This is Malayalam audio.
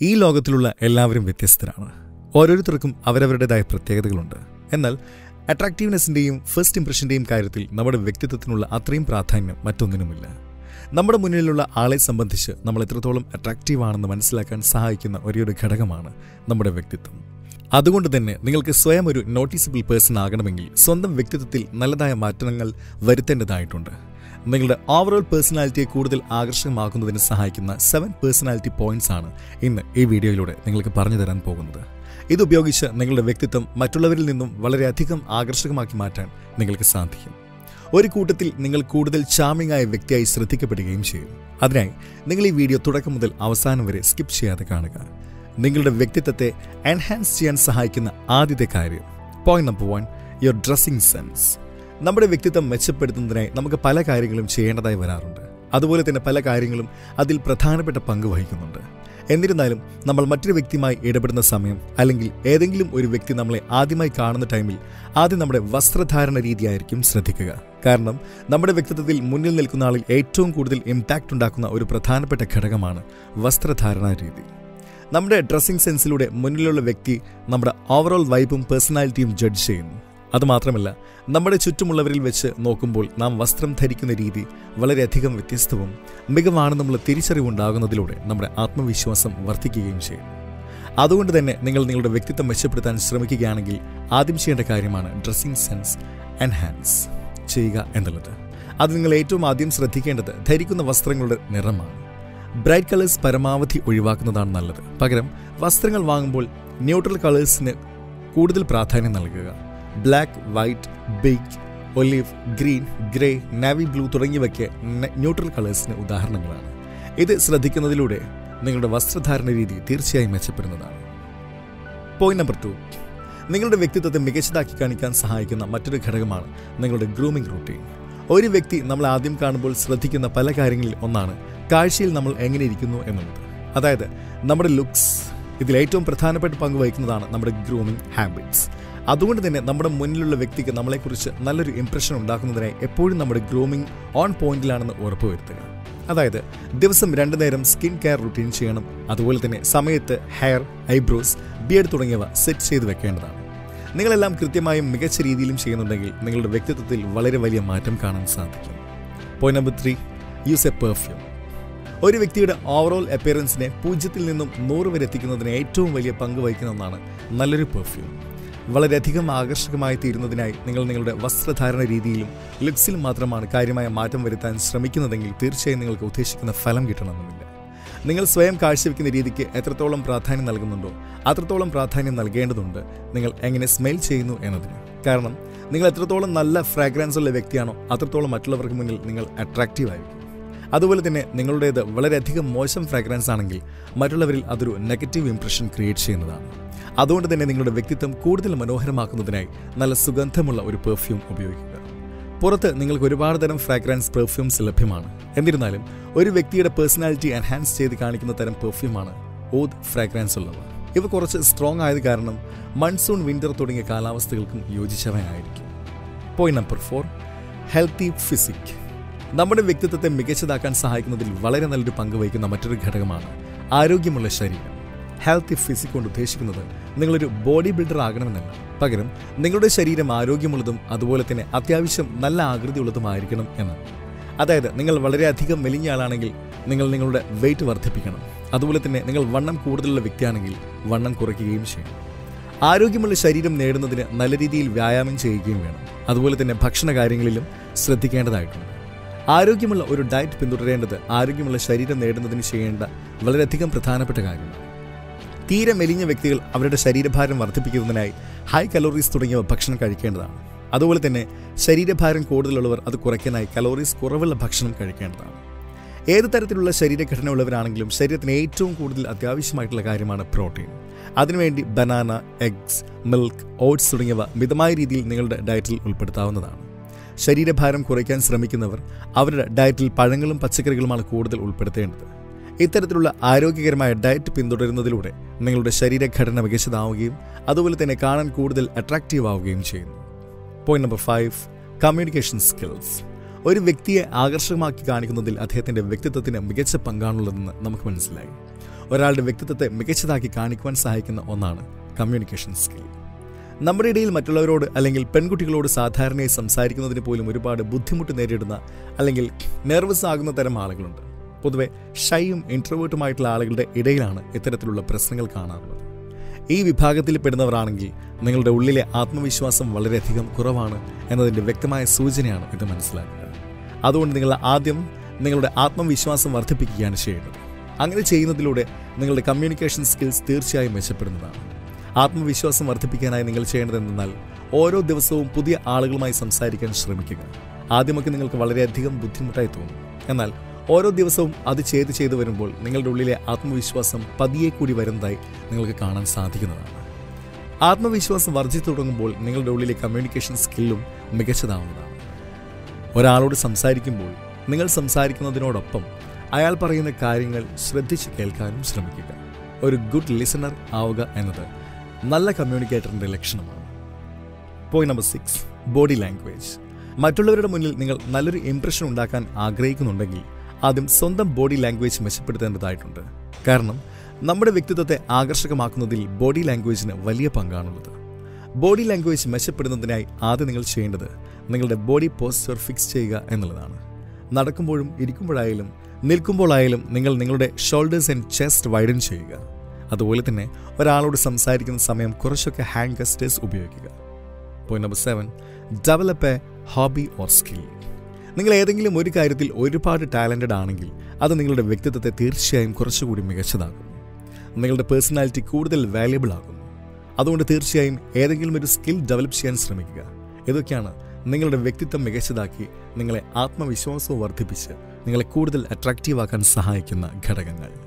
ഈ ലോകത്തിലുള്ള എല്ലാവരും വ്യത്യസ്തരാണ് ഓരോരുത്തർക്കും അവരവരുടേതായ പ്രത്യേകതകളുണ്ട് എന്നാൽ അട്രാക്റ്റീവ്നെസ്സിൻ്റെയും ഫസ്റ്റ് ഇംപ്രഷൻ്റെയും കാര്യത്തിൽ നമ്മുടെ വ്യക്തിത്വത്തിനുള്ള അത്രയും പ്രാധാന്യം മറ്റൊന്നിനുമില്ല നമ്മുടെ മുന്നിലുള്ള ആളെ സംബന്ധിച്ച് നമ്മൾ എത്രത്തോളം അട്രാക്റ്റീവ് ആണെന്ന് മനസ്സിലാക്കാൻ സഹായിക്കുന്ന ഒരേയൊരു ഘടകമാണ് നമ്മുടെ വ്യക്തിത്വം അതുകൊണ്ട് തന്നെ നിങ്ങൾക്ക് സ്വയം ഒരു നോട്ടീസബിൾ പേഴ്സൺ ആകണമെങ്കിൽ സ്വന്തം വ്യക്തിത്വത്തിൽ നല്ലതായ മാറ്റങ്ങൾ വരുത്തേണ്ടതായിട്ടുണ്ട് നിങ്ങളുടെ ഓവറോൾ പേഴ്സണാലിറ്റിയെ കൂടുതൽ ആകർഷകമാക്കുന്നതിന് സഹായിക്കുന്ന സെവൻ പേഴ്സണാലിറ്റി പോയിന്റ്സ് ആണ് ഇന്ന് ഈ വീഡിയോയിലൂടെ നിങ്ങൾക്ക് പറഞ്ഞു തരാൻ പോകുന്നത് ഇതുപയോഗിച്ച് നിങ്ങളുടെ വ്യക്തിത്വം മറ്റുള്ളവരിൽ നിന്നും വളരെയധികം ആകർഷകമാക്കി മാറ്റാൻ നിങ്ങൾക്ക് സാധിക്കും ഒരു കൂട്ടത്തിൽ നിങ്ങൾ കൂടുതൽ ചാമിംഗ് ആയ വ്യക്തിയായി ശ്രദ്ധിക്കപ്പെടുകയും ചെയ്യും അതിനായി നിങ്ങൾ ഈ വീഡിയോ തുടക്കം മുതൽ അവസാനം വരെ സ്കിപ്പ് ചെയ്യാതെ കാണുക നിങ്ങളുടെ വ്യക്തിത്വത്തെ എൻഹാൻസ് ചെയ്യാൻ സഹായിക്കുന്ന ആദ്യത്തെ കാര്യം point number one your dressing sense നമ്മുടെ വ്യക്തിത്വം മെച്ചപ്പെടുത്തുന്നതിനായി നമുക്ക് പല കാര്യങ്ങളും ചെയ്യേണ്ടതായി വരാറുണ്ട് അതുപോലെ തന്നെ പല കാര്യങ്ങളും അതിൽ പ്രധാനപ്പെട്ട പങ്ക് വഹിക്കുന്നുണ്ട് എന്നിരുന്നാലും നമ്മൾ മറ്റൊരു വ്യക്തിയുമായി ഇടപെടുന്ന സമയം അല്ലെങ്കിൽ ഏതെങ്കിലും ഒരു വ്യക്തി നമ്മളെ ആദ്യമായി കാണുന്ന ടൈമിൽ ആദ്യം നമ്മുടെ വസ്ത്രധാരണ രീതിയായിരിക്കും ശ്രദ്ധിക്കുക കാരണം നമ്മുടെ വ്യക്തിത്വത്തിൽ മുന്നിൽ നിൽക്കുന്ന ആളിൽ ഏറ്റവും കൂടുതൽ ഇമ്പാക്റ്റ് ഉണ്ടാക്കുന്ന ഒരു പ്രധാനപ്പെട്ട ഘടകമാണ് വസ്ത്രധാരണ രീതി നമ്മുടെ ഡ്രസ്സിംഗ് സെൻസിലൂടെ മുന്നിലുള്ള വ്യക്തി നമ്മുടെ ഓവറോൾ വൈബും പേഴ്സണാലിറ്റിയും ജഡ്ജ് ചെയ്യുന്നു അതുമാത്രമല്ല നമ്മുടെ ചുറ്റുമുള്ളവരിൽ വെച്ച് നോക്കുമ്പോൾ നാം വസ്ത്രം ധരിക്കുന്ന രീതി വളരെയധികം വ്യത്യസ്തവും മികവാണെന്നുള്ള തിരിച്ചറിവുണ്ടാകുന്നതിലൂടെ നമ്മുടെ ആത്മവിശ്വാസം വർദ്ധിക്കുകയും ചെയ്യും അതുകൊണ്ട് തന്നെ നിങ്ങൾ നിങ്ങളുടെ വ്യക്തിത്വം മെച്ചപ്പെടുത്താൻ ശ്രമിക്കുകയാണെങ്കിൽ ആദ്യം ചെയ്യേണ്ട കാര്യമാണ് ഡ്രസ്സിംഗ് സെൻസ് എൻഹാൻസ് ചെയ്യുക എന്നുള്ളത് അത് നിങ്ങൾ ഏറ്റവും ആദ്യം ശ്രദ്ധിക്കേണ്ടത് ധരിക്കുന്ന വസ്ത്രങ്ങളുടെ നിറമാണ് ബ്രൈറ്റ് കളേഴ്സ് പരമാവധി ഒഴിവാക്കുന്നതാണ് നല്ലത് പകരം വസ്ത്രങ്ങൾ വാങ്ങുമ്പോൾ ന്യൂട്രൽ കളേഴ്സിന് കൂടുതൽ പ്രാധാന്യം നൽകുക black white beige olive green grey navy blue തുടങ്ങിയവയ്ക്ക് ന്യൂട്രൽ കളേഴ്സിന് ഉദാഹരണങ്ങളാണ് ഇത് ശ്രദ്ധിക്കുന്നതിലൂടെ നിങ്ങളുടെ വസ്ത്രധാരണ രീതി തീർച്ചയായും മെച്ചപ്പെടുന്നതാണ് പോയിന്റ് നമ്പർ ടു നിങ്ങളുടെ വ്യക്തിത്വത്തെ മികച്ചതാക്കി കാണിക്കാൻ സഹായിക്കുന്ന മറ്റൊരു ഘടകമാണ് നിങ്ങളുടെ ഗ്രൂമിംഗ് റൂട്ടീൻ ഒരു വ്യക്തി നമ്മൾ ആദ്യം കാണുമ്പോൾ ശ്രദ്ധിക്കുന്ന പല കാര്യങ്ങളിൽ ഒന്നാണ് കാഴ്ചയിൽ നമ്മൾ എങ്ങനെ ഇരിക്കുന്നു എന്നുള്ളത് അതായത് നമ്മുടെ ലുക്സ് ഇതിൽ ഏറ്റവും പ്രധാനപ്പെട്ട പങ്ക് വഹിക്കുന്നതാണ് നമ്മുടെ ഗ്രൂമിംഗ് ഹാബിറ്റ്സ് അതുകൊണ്ട് തന്നെ നമ്മുടെ മുന്നിലുള്ള വ്യക്തിക്ക് നമ്മളെക്കുറിച്ച് നല്ലൊരു ഇംപ്രഷൻ ഉണ്ടാക്കുന്നതിനായി എപ്പോഴും നമ്മുടെ ഗ്രൂമിംഗ് ഓൺ പോയിന്റിലാണെന്ന് ഉറപ്പുവരുത്തുക അതായത് ദിവസം രണ്ടു നേരം സ്കിൻ കെയർ റുട്ടീൻ ചെയ്യണം അതുപോലെ തന്നെ സമയത്ത് ഹെയർ ഐബ്രോസ് ബിയർഡ് തുടങ്ങിയവ സെറ്റ് ചെയ്ത് വെക്കേണ്ടതാണ് നിങ്ങളെല്ലാം കൃത്യമായും മികച്ച രീതിയിലും ചെയ്യുന്നുണ്ടെങ്കിൽ നിങ്ങളുടെ വ്യക്തിത്വത്തിൽ വളരെ വലിയ മാറ്റം കാണാൻ സാധിക്കും point number three use a perfume ഒരു വ്യക്തിയുടെ ഓവറോൾ അപ്പിയറൻസിനെ പൂജ്യത്തിൽ നിന്നും നൂറ് വരെ എത്തിക്കുന്നതിന് ഏറ്റവും വലിയ പങ്ക് വഹിക്കുന്ന ഒന്നാണ് നല്ലൊരു പെർഫ്യൂം വളരെയധികം ആകർഷകമായി തീരുന്നതിനായി നിങ്ങൾ നിങ്ങളുടെ വസ്ത്രധാരണ രീതിയിലും ലുക്സിലും മാത്രമാണ് കാര്യമായ മാറ്റം വരുത്താൻ ശ്രമിക്കുന്നതെങ്കിൽ തീർച്ചയായും നിങ്ങൾക്ക് ഉദ്ദേശിക്കുന്ന ഫലം കിട്ടണമെന്നില്ല നിങ്ങൾ സ്വയം കാഴ്ചവെക്കുന്ന രീതിക്ക് എത്രത്തോളം പ്രാധാന്യം നൽകുന്നുണ്ടോ അത്രത്തോളം പ്രാധാന്യം നൽകേണ്ടതുണ്ട് നിങ്ങൾ എങ്ങനെ സ്മെൽ ചെയ്യുന്നു എന്നതിന് കാരണം നിങ്ങൾ എത്രത്തോളം നല്ല ഫ്രാഗ്രൻസ് ഉള്ള വ്യക്തിയാണോ അത്രത്തോളം മറ്റുള്ളവർക്ക് മുന്നിൽ നിങ്ങൾ അട്രാക്റ്റീവ് ആയിരിക്കും അതുപോലെ തന്നെ നിങ്ങളുടേത് വളരെയധികം മോശം ഫ്രാഗ്രൻസ് ആണെങ്കിൽ മറ്റുള്ളവരിൽ അതൊരു നെഗറ്റീവ് ഇംപ്രഷൻ ക്രിയേറ്റ് ചെയ്യുന്നതാണ് അതുകൊണ്ട് തന്നെ നിങ്ങളുടെ വ്യക്തിത്വം കൂടുതൽ മനോഹരമാക്കുന്നതിനായി നല്ല സുഗന്ധമുള്ള ഒരു പെർഫ്യൂം ഉപയോഗിക്കുക പുറത്ത് നിങ്ങൾക്ക് ഒരുപാട് തരം ഫ്രാഗ്രൻസ് പെർഫ്യൂംസ് ലഭ്യമാണ് എന്നിരുന്നാലും ഒരു വ്യക്തിയുടെ പേഴ്സണാലിറ്റി എൻഹാൻസ് ചെയ്ത് കാണിക്കുന്ന തരം പെർഫ്യൂമാണ് ഓത് ഫ്രാഗ്രൻസ് ഉള്ളവ ഇവ കുറച്ച് സ്ട്രോങ് ആയത് കാരണം മൺസൂൺ വിന്റർ തുടങ്ങിയ കാലാവസ്ഥകൾക്കും യോജിച്ചവയായിരിക്കും point number four healthy physique നമ്മുടെ വ്യക്തിത്വത്തെ മികച്ചതാക്കാൻ സഹായിക്കുന്നതിൽ വളരെ നല്ലൊരു പങ്ക് വഹിക്കുന്ന മറ്റൊരു ഘടകമാണ് ആരോഗ്യമുള്ള ശരീരം ഹെൽത്തി ഫിസിക് കൊണ്ട് ഉദ്ദേശിക്കുന്നത് നിങ്ങളൊരു ബോഡി ബിൽഡർ ആകണമെന്നല്ല പകരം നിങ്ങളുടെ ശരീരം ആരോഗ്യമുള്ളതും അതുപോലെ തന്നെ അത്യാവശ്യം നല്ല ആകൃതിയുള്ളതുമായിരിക്കണം എന്നാണ് അതായത് നിങ്ങൾ വളരെയധികം മെലിഞ്ഞ ആളാണെങ്കിൽ നിങ്ങൾ നിങ്ങളുടെ വെയിറ്റ് വർദ്ധിപ്പിക്കണം അതുപോലെ തന്നെ നിങ്ങൾ വണ്ണം കൂടുതലുള്ള വ്യക്തിയാണെങ്കിൽ വണ്ണം കുറയ്ക്കുകയും ചെയ്യണം ആരോഗ്യമുള്ള ശരീരം നേടുന്നതിന് നല്ല രീതിയിൽ വ്യായാമം ചെയ്യുകയും വേണം അതുപോലെ തന്നെ ഭക്ഷണ കാര്യങ്ങളിലും ശ്രദ്ധിക്കേണ്ടതായിട്ടുണ്ട് ആരോഗ്യമുള്ള ഒരു ഡയറ്റ് പിന്തുടരേണ്ടത് ആരോഗ്യമുള്ള ശരീരം നേടുന്നതിന് ചെയ്യേണ്ട വളരെയധികം പ്രധാനപ്പെട്ട കാര്യമാണ് തീരെ മെലിഞ്ഞ വ്യക്തികൾ അവരുടെ ശരീരഭാരം വർദ്ധിപ്പിക്കുന്നതിനായി ഹൈ കലോറീസ് തുടങ്ങിയവ ഭക്ഷണം കഴിക്കേണ്ടതാണ് അതുപോലെ തന്നെ ശരീരഭാരം കൂടുതലുള്ളവർ അത് കുറയ്ക്കാനായി കലോറീസ് കുറവുള്ള ഭക്ഷണം കഴിക്കേണ്ടതാണ് ഏത് തരത്തിലുള്ള ശരീരഘടന ഉള്ളവരാണെങ്കിലും ശരീരത്തിന് ഏറ്റവും കൂടുതൽ അത്യാവശ്യമായിട്ടുള്ള കാര്യമാണ് പ്രോട്ടീൻ അതിനുവേണ്ടി ബനാന എഗ്സ് മിൽക്ക് ഓട്സ് തുടങ്ങിയവ മിതമായ രീതിയിൽ നിങ്ങളുടെ ഡയറ്റിൽ ഉൾപ്പെടുത്താവുന്നതാണ് ശരീരഭാരം കുറയ്ക്കാൻ ശ്രമിക്കുന്നവർ അവരുടെ ഡയറ്റിൽ പഴങ്ങളും പച്ചക്കറികളുമാണ് കൂടുതൽ ഉൾപ്പെടുത്തേണ്ടത് ഇത്തരത്തിലുള്ള ആരോഗ്യകരമായ ഡയറ്റ് പിന്തുടരുന്നതിലൂടെ നിങ്ങളുടെ ശരീരഘടന മികച്ചതാവുകയും അതുപോലെ തന്നെ കാണാൻ കൂടുതൽ അട്രാക്റ്റീവ് ആവുകയും ചെയ്യുന്നു point number five communication skills ഒരു വ്യക്തിയെ ആകർഷകമാക്കി കാണിക്കുന്നതിൽ അദ്ദേഹത്തിന്റെ വ്യക്തിത്വത്തിന് മികച്ച പങ്കാണുള്ളതെന്ന് നമുക്ക് മനസ്സിലായി ഒരാളുടെ വ്യക്തിത്വത്തെ മികച്ചതാക്കി കാണിക്കുവാൻ സഹായിക്കുന്ന ഒന്നാണ് കമ്മ്യൂണിക്കേഷൻ സ്കിൽ നമ്മുടെ ഇടയിൽ മറ്റുള്ളവരോട് അല്ലെങ്കിൽ പെൺകുട്ടികളോട് സാധാരണയായി സംസാരിക്കുന്നതിന് പോലും ഒരുപാട് ബുദ്ധിമുട്ട് നേരിടുന്ന അല്ലെങ്കിൽ നെർവസ് ആകുന്ന തരം ആളുകളുണ്ട് പൊതുവെ ഷൈയും ഇൻട്രോവേർട്ടുമായിട്ടുള്ള ആളുകളുടെ ഇടയിലാണ് ഇത്തരത്തിലുള്ള പ്രശ്നങ്ങൾ കാണാറുള്ളത് ഈ വിഭാഗത്തിൽ പെടുന്നവരാണെങ്കിൽ നിങ്ങളുടെ ഉള്ളിലെ ആത്മവിശ്വാസം വളരെയധികം കുറവാണ് എന്നതിൻ്റെ വ്യക്തമായ സൂചനയാണ് ഇത് മനസ്സിലാക്കുക അതുകൊണ്ട് നിങ്ങൾ ആദ്യം നിങ്ങളുടെ ആത്മവിശ്വാസം വർദ്ധിപ്പിക്കുകയാണ് ചെയ്യേണ്ടത് അങ്ങനെ ചെയ്യുന്നതിലൂടെ നിങ്ങളുടെ കമ്മ്യൂണിക്കേഷൻ സ്കിൽസ് തീർച്ചയായും മെച്ചപ്പെടുന്നതാണ് ആത്മവിശ്വാസം വർദ്ധിപ്പിക്കാനായി നിങ്ങൾ ചെയ്യേണ്ടത് എന്തെന്നാൽ ഓരോ ദിവസവും പുതിയ ആളുകളുമായി സംസാരിക്കാൻ ശ്രമിക്കുക ആദ്യമൊക്കെ നിങ്ങൾക്ക് വളരെയധികം ബുദ്ധിമുട്ടായി തോന്നും എന്നാൽ ഓരോ ദിവസവും അത് ചെയ്ത് ചെയ്തു വരുമ്പോൾ നിങ്ങളുടെ ഉള്ളിലെ ആത്മവിശ്വാസം പതിയെ കൂടി വരുന്നതായി നിങ്ങൾക്ക് കാണാൻ സാധിക്കുന്നതാണ് ആത്മവിശ്വാസം വർദ്ധിച്ചു തുടങ്ങുമ്പോൾ നിങ്ങളുടെ ഉള്ളിലെ കമ്മ്യൂണിക്കേഷൻ സ്കില്ലും മികച്ചതാവുന്നതാണ് ഒരാളോട് സംസാരിക്കുമ്പോൾ നിങ്ങൾ സംസാരിക്കുന്നതിനോടൊപ്പം അയാൾ പറയുന്ന കാര്യങ്ങൾ ശ്രദ്ധിച്ച് കേൾക്കാനും ശ്രമിക്കുക ഒരു ഗുഡ് ലിസണർ ആവുക എന്നത് നല്ല കമ്മ്യൂണിക്കേറ്ററിൻ്റെ ലക്ഷണമാണ് point number six body language മറ്റുള്ളവരുടെ മുന്നിൽ നിങ്ങൾ നല്ലൊരു ഇംപ്രഷൻ ഉണ്ടാക്കാൻ ആഗ്രഹിക്കുന്നുണ്ടെങ്കിൽ ആദ്യം സ്വന്തം ബോഡി ലാംഗ്വേജ് മെച്ചപ്പെടുത്തേണ്ടതായിട്ടുണ്ട് കാരണം നമ്മുടെ വ്യക്തിത്വത്തെ ആകർഷകമാക്കുന്നതിൽ ബോഡി ലാംഗ്വേജിന് വലിയ പങ്കാണുള്ളത് ബോഡി ലാംഗ്വേജ് മെച്ചപ്പെടുന്നതിനായി ആദ്യം നിങ്ങൾ ചെയ്യേണ്ടത് നിങ്ങളുടെ ബോഡി പോസ്റ്റർ ഫിക്സ് ചെയ്യുക എന്നുള്ളതാണ് നടക്കുമ്പോഴും ഇരിക്കുമ്പോഴായാലും നിൽക്കുമ്പോഴായാലും നിങ്ങൾ നിങ്ങളുടെ ഷോൾഡേഴ്സ് ആൻഡ് ചെസ്റ്റ് വൈഡൻ ചെയ്യുക അതുപോലെ തന്നെ ഒരാളോട് സംസാരിക്കുന്ന സമയം കുറച്ചൊക്കെ ഹാൻഡ് ഗസ്റ്റേഴ്സ് ഉപയോഗിക്കുക point number seven develop a hobby or skill നിങ്ങൾ ഏതെങ്കിലും ഒരു കാര്യത്തിൽ ഒരുപാട് ടാലൻറ്റഡ് ആണെങ്കിൽ അത് നിങ്ങളുടെ വ്യക്തിത്വത്തെ തീർച്ചയായും കുറച്ചുകൂടി മികച്ചതാക്കും നിങ്ങളുടെ പേഴ്സണാലിറ്റി കൂടുതൽ വാല്യബിൾ ആകും അതുകൊണ്ട് തീർച്ചയായും ഏതെങ്കിലും ഒരു സ്കിൽ ഡെവലപ്പ് ചെയ്യാൻ ശ്രമിക്കുക ഇതൊക്കെയാണ് നിങ്ങളുടെ വ്യക്തിത്വം മികച്ചതാക്കി നിങ്ങളെ ആത്മവിശ്വാസവും വർദ്ധിപ്പിച്ച് നിങ്ങളെ കൂടുതൽ അട്രാക്റ്റീവ് ആക്കാൻ സഹായിക്കുന്ന ഘടകങ്ങൾ